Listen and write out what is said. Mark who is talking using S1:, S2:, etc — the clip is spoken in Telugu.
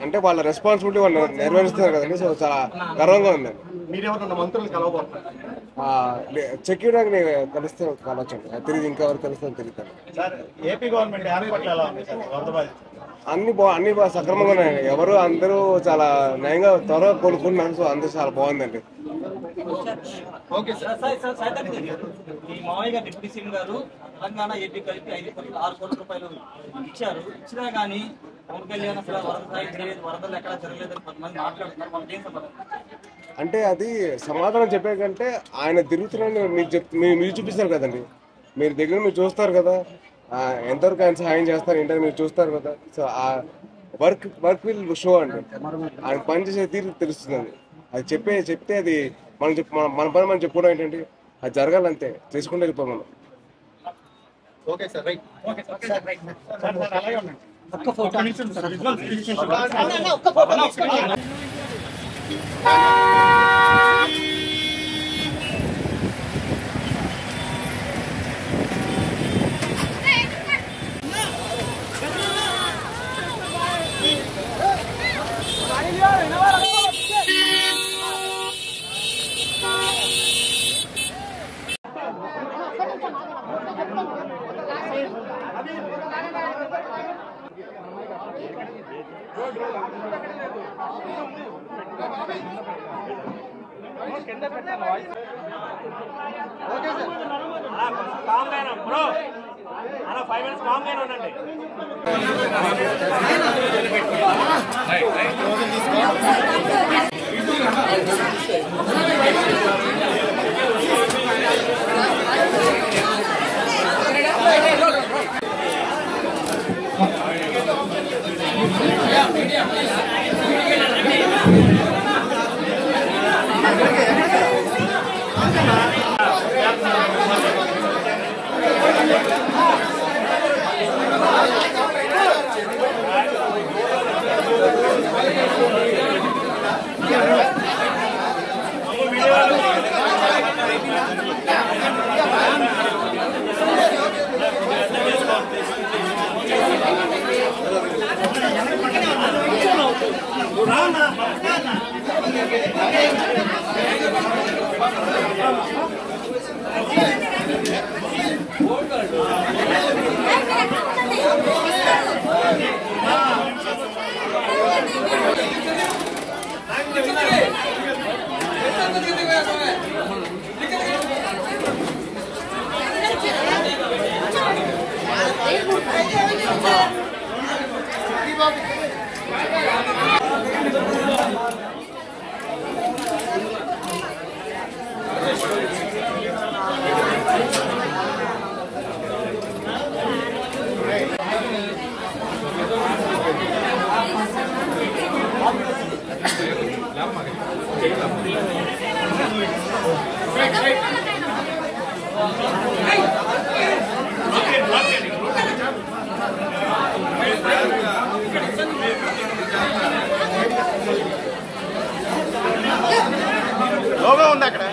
S1: అంటే వాళ్ళ రెస్పాన్సిబిలిటీ వాళ్ళు నెరవేరుస్తున్నారు కదండి సో చాలా గర్వంగా ఉందండి
S2: మీరేమన్నా మంత్రులు కలవబోతున్నారు
S1: ఆ, లే- చెక్ ఇవ్వడానికి కలిస్తే కలవచ్చండి అది తిరిగి ఇంకా ఎవరు కలుస్తారో తెలియదు
S2: సార్ ఏపీ గవర్నమెంట్ ఏర్పాట్లు ఎలా ఉంది సార్ వరద బాధితులు
S1: అన్ని బా అన్ని బాగా సక్రమంగా ఉన్నాయి ఎవరు అందరూ చాలా నయంగా త్వరగా కోలుకుంటున్నారు సో అందరూ చాలా బాగుందండి
S2: ఓకే సార్
S3: సార్ సార్ సైతం ఈ మావయ్య గారు డిప్యూటీ సీఎం గారు తెలంగాణ ఏపీ కలిపి ఐదు కోట్లు ఆరు కోట్ల రూపాయలు ఇచ్చారు ఇచ్చినా కానీ పవన్ కళ్యాణ్ అసలు వరద సాయం చేయలేదు వరదలు ఎక్కడ జరగలేదని కొంతమంది మాట్లాడుతున్నారు మనకి ఏం సమాధానం
S1: అంటే అది సమాధానం చెప్పే కంటే ఆయన తిరుగుతున్నాడని మీకు చెప్ మీరు మీరు చూపిస్తారు కదండి మీరు దగ్గర మీరు చూస్తారు కదా ఆ, ఎంతవరకు ఆయన సహాయం చేస్తారు ఏంటని మీరు చూస్తారు కదా సో ఆ వర్క్ వర్క్ విల్ షో అండి ఆయన పని చేసే తీరు తెలుస్తుంది అది చెప్పే చెప్తే అది మనం చెప్ మన మన పని మనం చెప్పుకోవడం ఏంటంటే అది జరగాలంతే చేసుకుంటూ వెళ్ళిపోం మనం
S2: okay sir right okay sir right sir sir అలాగే ఉండండి
S3: ఒక్క ఫోటో
S2: లోగో ఉంది అక్కడ